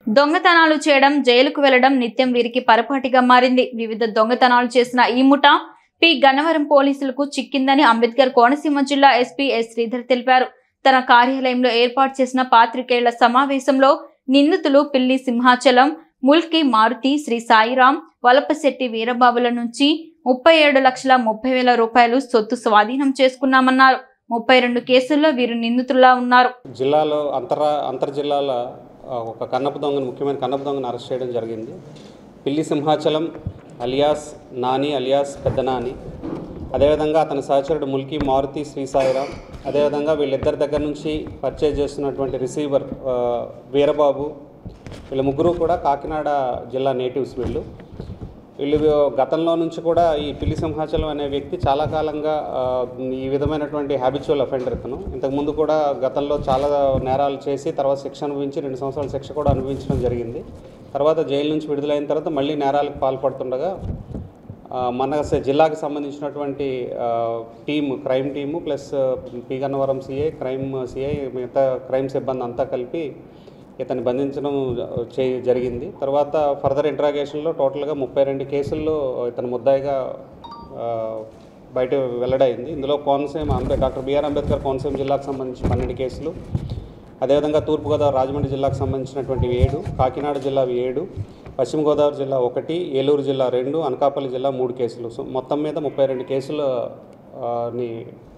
దొంగతనాలు చేయడం జైలుకు వెళ్లడం నిత్యం వీరికి పరపాటిగా మారింది వివిధ దొంగతనాలు చేసిన ఈ ముఠా పి గన్నవరం పోలీసులకు చిక్కిందని అంబేద్కర్ కోనసీమ జిల్లా ఎస్పీ ఎస్ శ్రీధర్ తెలిపారు తన కార్యాలయంలో ఏర్పాటు చేసిన పాత్రికేయుల సమావేశంలో నిందితులు పిల్లి సింహాచలం ముల్కి మారుతి శ్రీ సాయిరాం వలపశెట్టి వీరబాబుల నుంచి ముప్పై ఏడు లక్షల ముప్పై వేల రూపాయలు సొత్తు స్వాధీనం చేసుకున్నామన్నారు ముప్పై రెండు కేసుల్లో వీరు నిందితులా ఉన్నారు జిల్లాలో అంతర అంతర్ జిల్లాల ఆ, ఒక కన్నప్ప దొంగను ముఖ్యమైన కన్నప్ప దొంగను అరెస్ట్ చేయడం జరిగింది పిల్లి సింహాచలం అలియాస్ నాని అలియాస్ పెద్ద నాని అదేవిధంగా అతని సహచరుడు ముల్కీ మారుతి శ్రీ సాయిరాం అదేవిధంగా వీళ్ళిద్దరి దగ్గర నుంచి పర్చేజ్ చేస్తున్నటువంటి రిసీవర్ ఆ, వీరబాబు వీళ్ళ ముగ్గురు కూడా కాకినాడ జిల్లా నేటివ్స్ వీళ్ళు వీళ్ళు గతంలో నుంచి కూడా ఈ పిల్లి సింహాచలం అనే వ్యక్తి చాలా కాలంగా ఆ, ఈ విధమైనటువంటి హ్యాబిచువల్ అఫెండర్ ఇతను ఇంతకుముందు కూడా గతంలో చాలా నేరాలు చేసి తర్వాత శిక్ష అనుభవించి రెండు సంవత్సరాల శిక్ష కూడా అనుభవించడం జరిగింది తర్వాత జైలు నుంచి విడుదలైన తర్వాత మళ్ళీ నేరాలకు పాల్పడుతుండగా ఆ, మన స- జిల్లాకు సంబంధించినటువంటి ఆ, team crime team plus P Gannavaram CI crime CI మిగతా క్రైమ్ సిబ్బంది అంతా కలిపి ఇతన్ని బంధించడం చే జరిగింది తర్వాత ఫర్దర్ ఇంట్రాగేషన్లో టోటల్గా ముప్పై రెండు కేసుల్లో ఇతను ముద్దాయిగా ఆ, బయట వెల్లడైంది ఇందులో కోనసీమ అంబే డాక్టర్ బిఆర్ అంబేద్కర్ కోనసీమ జిల్లాకు సంబంధించి పన్నెండు కేసులు అదేవిధంగా తూర్పుగోదావరి రాజమండ్రి జిల్లాకు సంబంధించినటువంటి ఏడు కాకినాడ జిల్లా ఏడు పశ్చిమ గోదావరి జిల్లా ఒకటి ఏలూరు జిల్లా రెండు అనకాపల్లి జిల్లా మూడు కేసులు సో మొత్తం మీద ముప్పై రెండు కేసులు ఆ, ని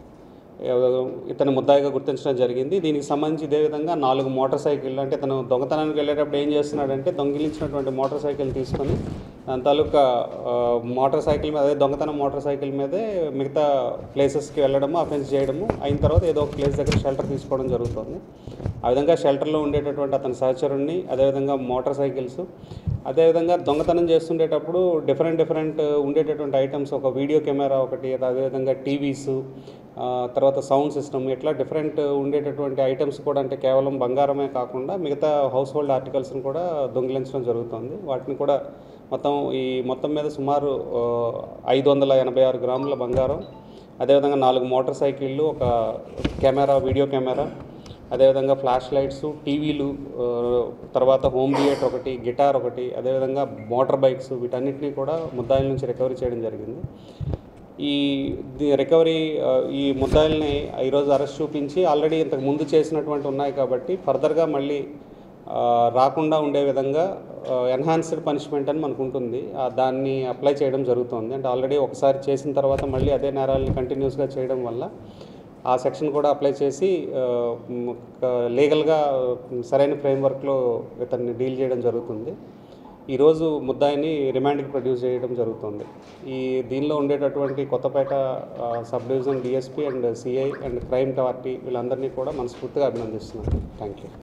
ఇతను ముద్దాయిగా గుర్తించడం జరిగింది దీనికి సంబంధించి ఇదే విధంగా నాలుగు మోటార్ సైకిళ్ళు అంటే తను దొంగతనానికి వెళ్ళేటప్పుడు ఏం చేస్తున్నాడంటే దొంగిలించినటువంటి మోటార్ సైకిల్ తీసుకొని దాని తాలూకా ఆ, మోటార్ సైకిల్ మీద అదే దొంగతనం మోటార్ సైకిల్ మీదే మిగతా ప్లేసెస్కి వెళ్ళడము అఫెన్స్ చేయడము అయిన తర్వాత ఏదో ఒక ప్లేస్ దగ్గర షెల్టర్ తీసుకోవడం జరుగుతుంది ఆ విధంగా షెల్టర్లో ఉండేటటువంటి అతని సహచరుణ్ణి అదేవిధంగా మోటార్ సైకిల్స్ అదేవిధంగా దొంగతనం చేస్తుండేటప్పుడు డిఫరెంట్ డిఫరెంట్ ఉండేటటువంటి ఐటమ్స్ ఒక వీడియో కెమెరా ఒకటి అదేవిధంగా టీవీస్ తర్వాత సౌండ్ సిస్టమ్ ఇట్లా డిఫరెంట్ ఉండేటటువంటి ఐటమ్స్ కూడా అంటే కేవలం బంగారమే కాకుండా మిగతా హౌస్ హోల్డ్ ఆర్టికల్స్ని కూడా దొంగిలించడం జరుగుతుంది వాటిని కూడా మొత్తం ఈ మొత్తం మీద సుమారు ఆ, ఐదు వందల ఎనభై ఆరు గ్రాముల బంగారం అదేవిధంగా నాలుగు మోటార్ సైకిళ్ళు ఒక కెమెరా వీడియో కెమెరా అదేవిధంగా ఫ్లాష్ లైట్స్ టీవీలు ఆ, తర్వాత హోమ్ థియేటర్ ఒకటి గిటార్ ఒకటి అదేవిధంగా మోటార్ బైక్స్ వీటన్నిటిని కూడా ముద్దాయిల నుంచి రికవరీ చేయడం జరిగింది ఈ ది- రికవరీ ఆ, ఈ ముద్దాయిల్ని ఈరోజు అరెస్ట్ చూపించి ఆల్రెడీ ఇంతకు ముందు చేసినటువంటి ఉన్నాయి కాబట్టి ఫర్దర్గా మళ్ళీ ఆ, రాకుండా ఉండే విధంగా ఎన్హాన్స్డ్ పనిష్మెంట్ అని మనకు ఉంటుంది ఆ, దాన్ని అప్లై చేయడం జరుగుతుంది అంటే ఆల్రెడీ ఒకసారి చేసిన తర్వాత మళ్ళీ అదే నేరాలని కంటిన్యూస్గా చేయడం వల్ల ఆ సెక్షన్ కూడా అప్లై చేసి లీగల్గా సరైన ఫ్రేమ్వర్క్లో ఇతన్ని డీల్ చేయడం జరుగుతుంది ఈరోజు ముద్దాయిని రిమాండ్కి ప్రొడ్యూస్ చేయడం జరుగుతుంది ఈ దీనిలో ఉండేటటువంటి కొత్తపేట ఆ, sub division DSP and CI and crime party వీళ్ళందరినీ కూడా మనస్ఫూర్తిగా అభినందిస్తున్నాను థ్యాంక్ యూ